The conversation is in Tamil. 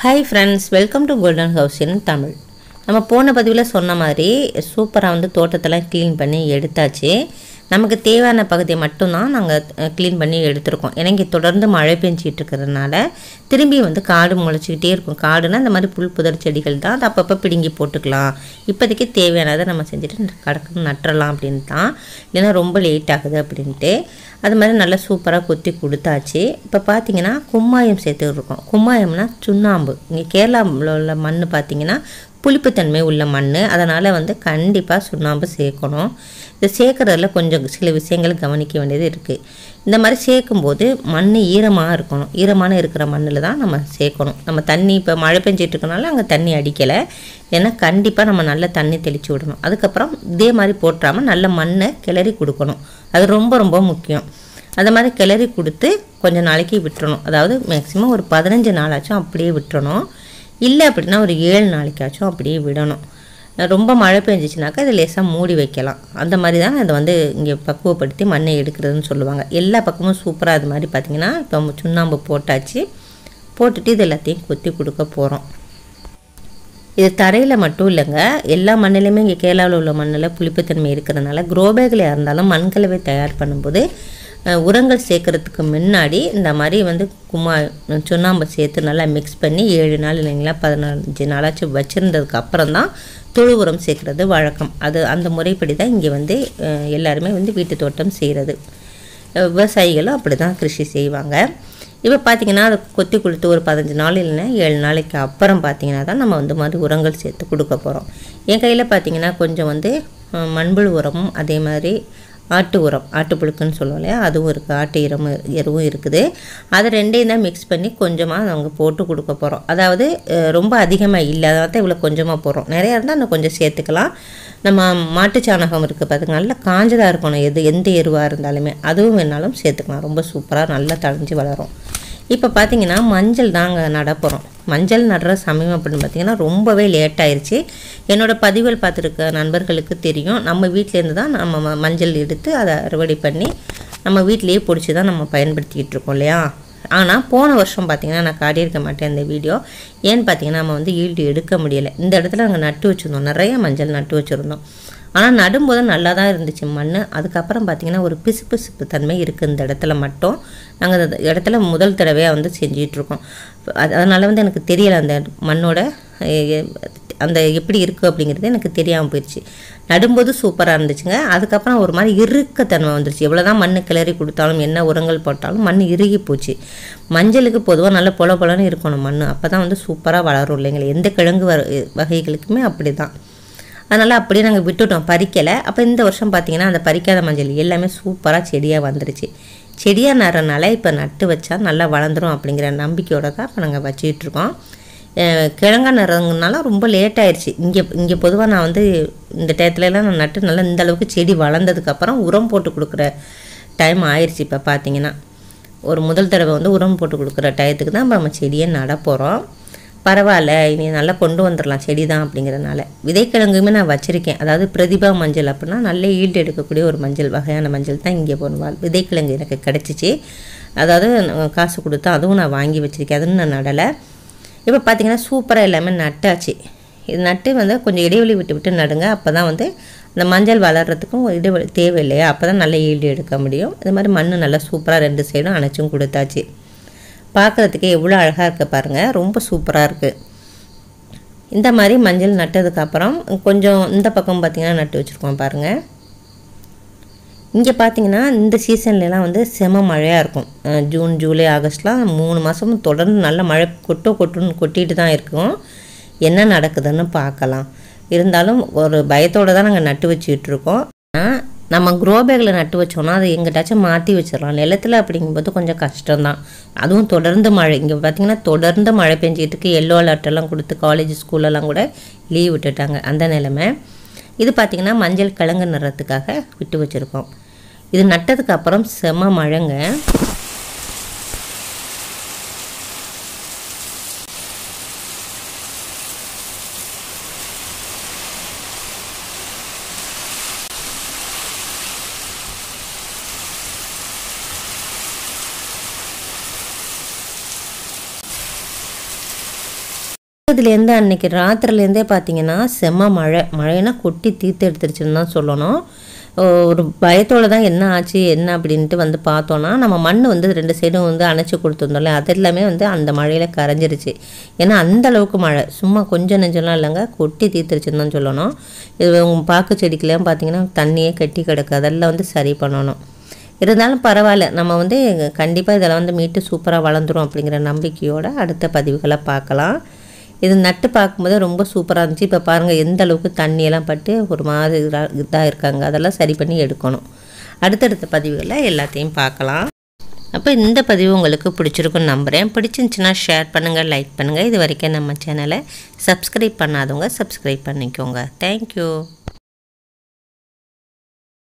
hi friends welcome to golden house in Tamil நம்ம போன பதிவில் சொன்ன மாதிரி சூப்பராக வந்து தோட்டத்தெல்லாம் க்ளீன் பண்ணி எடுத்தாச்சு நமக்கு தேவையான பகுதியை மட்டும்தான் நாங்கள் க்ளீன் பண்ணி எடுத்திருக்கோம் ஏன்னா இங்கே தொடர்ந்து மழை பெஞ்சிட்டு இருக்கிறதுனால திரும்பி வந்து காடு முளைச்சிக்கிட்டே இருக்கும் காடுனா இந்த மாதிரி புல் புதர் செடிகள் தான் அதை அப்பப்போ பிடுங்கி போட்டுக்கலாம் இப்போதைக்கு தேவையானதை நம்ம செஞ்சுட்டு கடக்கு நட்டுறலாம் அப்படின்னு தான் இல்லைன்னா ரொம்ப லேட் ஆகுது அப்படின்ட்டு அது மாதிரி நல்லா சூப்பராக கொத்தி கொடுத்தாச்சு இப்போ பார்த்தீங்கன்னா கும்மாயம் சேர்த்துருக்கோம் கும்மாயம்னா சுண்ணாம்பு இங்கே கேரளாவில் உள்ள மண் பார்த்தீங்கன்னா புளிப்புத்தன்மை உள்ள மண் அதனால் வந்து கண்டிப்பாக சுண்ணாம்பு சேர்க்கணும் இதை சேர்க்குறதுல கொஞ்சம் சில விஷயங்கள் கவனிக்க வேண்டியது இருக்குது இந்த மாதிரி சேர்க்கும்போது மண் ஈரமாக இருக்கணும் ஈரமான இருக்கிற மண்ணில் தான் நம்ம சேர்க்கணும் நம்ம தண்ணி இப்போ மழை பெஞ்சிட்டு இருக்கனால அங்கே தண்ணி அடிக்கலை ஏன்னா கண்டிப்பாக நம்ம நல்ல தண்ணி தெளித்து விடணும் அதுக்கப்புறம் இதே மாதிரி போட்டுறாமல் நல்ல மண்ணை கிளறி கொடுக்கணும் அது ரொம்ப ரொம்ப முக்கியம் அந்த மாதிரி கிளறி கொடுத்து கொஞ்சம் நாளைக்கு விட்டுறணும் அதாவது மேக்ஸிமம் ஒரு பதினஞ்சு நாளாச்சும் அப்படியே விட்டுறணும் இல்லை அப்படின்னா ஒரு ஏழு நாளைக்காச்சும் அப்படியே விடணும் ரொம்ப மழை பெஞ்சிச்சுனாக்கா இதை லேசாக மூடி வைக்கலாம் அந்த மாதிரி தான் இதை வந்து இங்கே பக்குவப்படுத்தி மண்ணை எடுக்கிறதுன்னு சொல்லுவாங்க எல்லா பக்கமும் சூப்பராக அது மாதிரி பார்த்திங்கன்னா இப்போ சுண்ணாம்பு போட்டாச்சு போட்டுட்டு இது எல்லாத்தையும் கொத்தி கொடுக்க போகிறோம் இது தரையில் மட்டும் இல்லைங்க எல்லா மண்ணிலையுமே இங்கே கேரளாவில் உள்ள மண்ணில் புளிப்புத்தன்மை இருக்கிறதுனால க்ரோபேக்கில் இருந்தாலும் மண்கலவை தயார் பண்ணும்போது அஹ், உரங்கள் சேர்க்கறதுக்கு முன்னாடி இந்த மாதிரி வந்து கும்மா சுண்ணாம்பு சேர்த்து நல்லா மிக்ஸ் பண்ணி ஏழு நாள் இல்லைங்களா பதினஞ்சு நாளாச்சும் வச்சுருந்ததுக்கு அப்புறம் தான் தொழு உரம் சேர்க்குறது வழக்கம் அது அந்த முறைப்படி தான் இங்கே வந்து அஹ், எல்லாருமே வந்து வீட்டு தோட்டம் செய்கிறது விவசாயிகளும் அப்படி தான் கிருஷி செய்வாங்க இப்போ பார்த்தீங்கன்னா அதை கொத்தி கொடுத்து ஒரு பதினஞ்சு நாள் இல்லைன்னா ஏழு நாளைக்கு அப்புறம் பார்த்தீங்கன்னா தான் நம்ம வந்து மாதிரி உரங்கள் சேர்த்து கொடுக்க போகிறோம் என் கையில் பார்த்தீங்கன்னா கொஞ்சம் வந்து அஹ், மண்புழு உரமும் அதே மாதிரி ஆட்டு உரம் ஆட்டுப்புழுக்குன்னு சொல்லுவோம் இல்லையா அதுவும் இருக்குது ஆட்டு இரம் எருவும் இருக்குது அதை ரெண்டையும் தான் மிக்ஸ் பண்ணி கொஞ்சமாக நாங்கள் போட்டு கொடுக்க போகிறோம் அதாவது அஹ், ரொம்ப அதிகமாக இல்லை அதாவது இவ்வளோ கொஞ்சமாக போடுறோம் நிறையா இருந்தால் இன்னும் கொஞ்சம் சேர்த்துக்கலாம் நம்ம மாட்டு சாணகம் இருக்குது பார்த்துங்க நல்லா காஞ்சதாக இருக்கணும் எது எந்த எருவாக இருந்தாலுமே அதுவும் வேணாலும் சேர்த்துக்கலாம் ரொம்ப சூப்பராக நல்லா தழைஞ்சு வளரும் இப்போ பார்த்தீங்கன்னா மஞ்சள் தாங்க நட போகிறோம் மஞ்சள் நடுற சமயம் அப்படின்னு பார்த்தீங்கன்னா ரொம்பவே லேட் ஆயிருச்சு என்னோட பதிவுகள் பார்த்துருக்க நண்பர்களுக்கு தெரியும் நம்ம வீட்டிலேருந்து தான் நம்ம ம- மஞ்சள் எடுத்து அதை அறுவடை பண்ணி நம்ம வீட்டிலேயே பிடிச்சி தான் நம்ம பயன்படுத்திக்கிட்டு இருக்கோம் இல்லையா ஆனால் போன வருஷம் பார்த்தீங்கன்னா நான் காட்டியிருக்க மாட்டேன் இந்த வீடியோ ஏன்னு பார்த்தீங்கன்னா நம்ம வந்து ஈல்டு எடுக்க முடியலை இந்த இடத்துல நாங்கள் நட்டு வச்சுருந்தோம் நிறைய மஞ்சள் நட்டு வச்சுருந்தோம் ஆனால் நடும்போது நல்லா தான் இருந்துச்சு மண் அதுக்கப்புறம் பார்த்தீங்கன்னா ஒரு பிசுபிசுப்பு தன்மை இருக்குது இந்த இடத்துல மட்டும் நாங்கள் அந்த இடத்துல முதல் தடவையாக வந்து செஞ்சிட்ருக்கோம் அது அதனால் வந்து எனக்கு தெரியலை அந்த மண்ணோட எ- எ- அந்த எப்படி இருக்குது அப்படிங்கிறது எனக்கு தெரியாமல் போயிடுச்சு நடும்போது சூப்பராக இருந்துச்சுங்க அதுக்கப்புறம் ஒரு மாதிரி இறுக்கத்தன்மை வந்துருச்சு எவ்வளோ தான் மண் கிளறி கொடுத்தாலும் என்ன உரங்கள் போட்டாலும் மண் இறுகி போச்சு மஞ்சளுக்கு பொதுவாக நல்ல பொல பொலன்னு இருக்கணும் மண் அப்போ தான் வந்து சூப்பராக வளரும் இல்லைங்களா எந்த கிழங்கு வ வகைகளுக்குமே அப்படி தான் அதனால் அப்படியே நாங்கள் விட்டுட்டோம் பறிக்கலை அப்போ இந்த வருஷம் பார்த்தீங்கன்னா அந்த பறிக்காத மஞ்சள் எல்லாமே சூப்பராக செடியாக வந்துருச்சு செடியாக நடுறனால இப்போ நட்டு வச்சா நல்லா வளர்ந்துரும் அப்படிங்கிற நம்பிக்கையோட தான் இப்போ நாங்கள் வச்சுக்கிட்டு இருக்கோம் அஹ் கிழங்கா நடுறதுனால ரொம்ப லேட் ஆயிடுச்சு இங்கே இங்கே பொதுவாக நான் வந்து இந்த டயத்துலலாம் நான் நட்டு நல்லா இந்த அளவுக்கு செடி வளர்ந்ததுக்கப்புறம் உரம் போட்டு கொடுக்குற டைம் ஆயிடுச்சு இப்போ பார்த்தீங்கன்னா ஒரு முதல் தடவை வந்து உரம் போட்டு கொடுக்குற டயத்துக்கு தான் நம்ம செடியை நட போகிறோம் பரவாயில்ல இனி நல்லா கொண்டு வந்துடலாம் செடி தான் அப்படிங்கிறனால விதைக்கிழங்குமே நான் வச்சுருக்கேன் அதாவது பிரதிபா மஞ்சள் அப்படின்னா நல்ல ஈல்டு எடுக்கக்கூடிய ஒரு மஞ்சள் வகையான மஞ்சள் தான் இங்கே போடுவாள் விதைக்கிழங்கு எனக்கு கிடச்சிச்சு அதாவது நான் காசு கொடுத்து அதுவும் நான் வாங்கி வச்சுருக்கேன் அதுவும் நான் நடலை இப்போ பார்த்தீங்கன்னா சூப்பராக எல்லாமே நட்டாச்சு இது நட்டு வந்து கொஞ்சம் இடைவெளி விட்டு விட்டு நடுங்க அப்போ தான் வந்து அந்த மஞ்சள் வளர்கிறதுக்கும் ஒரு இடைவெளி தேவை இல்லையா அப்போ தான் நல்ல ஈல்டு எடுக்க முடியும் இது மாதிரி மண் நல்லா சூப்பராக ரெண்டு சைடும் அணைச்சும் கொடுத்தாச்சு பார்க்குறதுக்கே எவ்வளோ அழகாக இருக்க பாருங்கள் ரொம்ப சூப்பராக இருக்குது இந்த மாதிரி மஞ்சள் நட்டதுக்கப்புறம் கொஞ்சம் இந்த பக்கம் பார்த்திங்கன்னா நட்டு வச்சுருக்கோம் பாருங்கள் இங்கே பார்த்தீங்கன்னா இந்த சீசன்லலாம் வந்து செம மழையாக இருக்கும் அஹ் ஜூன் ஜூலை ஆகஸ்ட்லாம் மூணு மாதமும் தொடர்ந்து நல்ல மழை கொட்டோ கொட்டுன்னு கொட்டிட்டு தான் இருக்கும் என்ன நடக்குதுன்னு பார்க்கலாம் இருந்தாலும் ஒரு பயத்தோடு தான் நாங்கள் நட்டு வச்சுக்கிட்டு இருக்கோம் ஆனால் நம்ம க்ரோ பேக்கில் நட்டு வச்சோம்னா அதை எங்கிட்டாச்சும் மாற்றி வச்சிடலாம் நிலத்தில் அப்படிங்கும்போது கொஞ்சம் கஷ்டம்தான் அதுவும் தொடர்ந்து மழை இங்கே பார்த்தீங்கன்னா தொடர்ந்து மழை பெஞ்சிட்டுக்கு எல்லோ அலர்ட்டெல்லாம் கொடுத்து காலேஜ் ஸ்கூல்லலாம் கூட லீவ் விட்டுட்டாங்க அந்த நிலைமை இது பார்த்திங்கன்னா மஞ்சள் கிழங்கு நடுறதுக்காக விட்டு வச்சுருக்கோம் இது நட்டதுக்கு அப்புறம் செம மழைங்க இதுலேருந்து அன்னைக்கு ராத்திரிலேருந்தே பார்த்தீங்கன்னா செம்ம மழை மழைனா கொட்டி தீர்த்து எடுத்துருச்சுன்னு தான் சொல்லணும் ஒரு பயத்தோட தான் என்ன ஆச்சு என்ன அப்படின்ட்டு வந்து பார்த்தோன்னா நம்ம மண் வந்து ரெண்டு சைடும் வந்து அணைச்சி கொடுத்துருந்தோம்ல அது எல்லாமே வந்து அந்த மழையில் கரைஞ்சிருச்சு ஏன்னா அந்த அளவுக்கு மழை சும்மா கொஞ்சம் நெஞ்சம்லாம் இல்லைங்க கொட்டி தீர்த்துருச்சுன்னு தான் சொல்லணும் இது உங்கள் பாக்கு செடிக்கெல்லாம் பார்த்தீங்கன்னா தண்ணியே கட்டி கிடக்கு அதெல்லாம் வந்து சரி பண்ணணும் இருந்தாலும் பரவாயில்ல நம்ம வந்து கண்டிப்பாக இதெல்லாம் வந்து மீட்டு சூப்பராக வளர்ந்துரும் அப்படிங்கிற நம்பிக்கையோட அடுத்த பதிவுகளை பார்க்கலாம் இது நட்டு பார்க்கும்போது ரொம்ப சூப்பராக இருந்துச்சு இப்போ பாருங்கள் எந்த அளவுக்கு தண்ணியெல்லாம் பட்டு ஒரு மாதிரி இதாக இருக்காங்க அதெல்லாம் சரி பண்ணி எடுக்கணும் அடுத்தடுத்த பதிவுகளில் எல்லாத்தையும் பார்க்கலாம் அப்போ இந்த பதிவு உங்களுக்கு பிடிச்சிருக்குன்னு நம்புகிறேன் பிடிச்சிருந்துச்சின்னா ஷேர் பண்ணுங்கள் லைக் பண்ணுங்கள் இது வரைக்கும் நம்ம சேனலை சப்ஸ்கிரைப் பண்ணாதவங்க சப்ஸ்கிரைப் பண்ணிக்கோங்க தேங்க்யூ